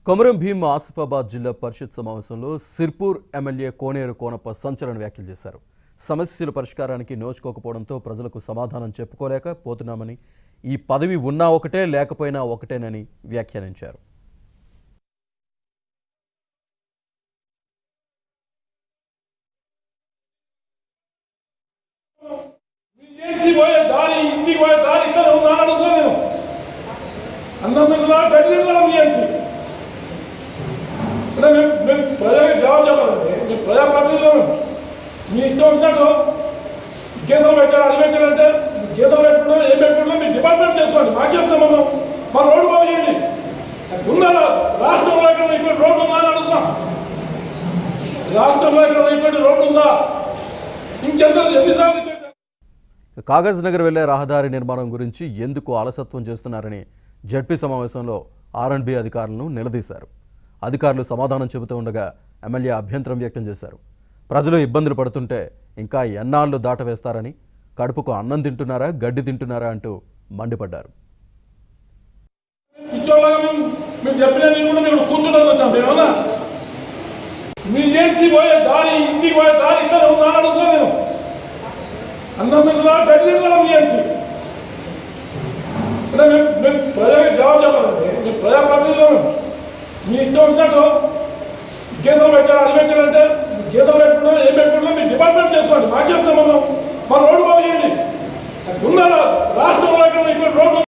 కొమరం భీం ఆసిఫాబాద్ జిల్లా పరిషత్ సమావేశంలో సిర్పూర్ ఎమ్మెల్యే కోనేరు కోనప్ప సంచలన వ్యాఖ్యలు చేశారు సమస్యల పరిష్కారానికి నోచుకోకపోవడంతో ప్రజలకు సమాధానం చెప్పుకోలేక పోతున్నామని ఈ పదవి ఉన్నా ఒకటే లేకపోయినా ఒకటేనని వ్యాఖ్యానించారు చేసి పోయే దారి ఇంటికి పోయే దారి ఇక్కడ ఉందా అని అడుగుతున్నా నేను అన్నం మీద గడి తినడం చేసి అంటే మేము మేము ప్రజలకు జవాబు చెప్పాలండి మేము ప్రజాప్రతినిధులు మీ ఇష్టం వచ్చినట్టు గీతలు పెట్టారు అది పెట్టారంటే గీతలు పెట్టుకున్నా ఏం పెట్టుకున్నా మీ డిపార్ట్మెంట్ చేసుకోండి మాకేం సంబంధం మా రోడ్డు బాగు చేయండి ఉందా రాష్ట్రంలో ఇక్కడ ఇక్కడ రోడ్డు ఉందా అని అడుగుతున్నా రాష్ట్రంలో ఇక్కడ ఇక్కడ రోడ్డు ఉందా ఇంకెంత ఎన్నిసార్లు చెప్పారు? కాగజ్ నగర్ వెళ్లే రహదారి నిర్మాణం గురించి ఎందుకు అలసత్వం చేస్తున్నారని జడ్పీ సమావేశంలో ఆర్ఎండ్బి అధికారులను నిలదీశారు అధికారులు సమాధానం చెబుతూ ఉండగా ఎమ్మెల్యే అభ్యంతరం వ్యక్తం చేశారు ప్రజలు ఇబ్బందులు పడుతుంటే ఇంకా ఎన్నాళ్లు దాటవేస్తారని కడుపుకు అన్నం తింటున్నారా గడ్డి తింటున్నారా అంటూ మండిపడ్డారు పిచ్చోళ్ళగా మేము మేము చెప్పిన నేను కూడా మేము కూర్చుంటాం వచ్చాం మేమన్నా మీ చేసి పోయే దారి ఇంటికి పోయే దారి ఇక్కడ ఉందా అని అడుగుతున్నా నేను అన్నం మీద గడ్డి తినడం చేసి అంటే మేము మేము ప్రజలకు జవాబు చెప్పాలండి మేము ప్రజాప్రతినిధులు మీ ఇష్టం వచ్చినట్టు గీతలు పెట్టారు అది పెట్టారంటే గీతలు పెట్టుకున్నా ఏం పెట్టుకున్నా మీ డిపార్ట్మెంట్ చేసుకోండి మాకేం సంబంధం మా రోడ్డు బాగు చేయండి ఉందా రాష్ట్రంలో ఇక్కడ ఇక్కడ రోడ్డు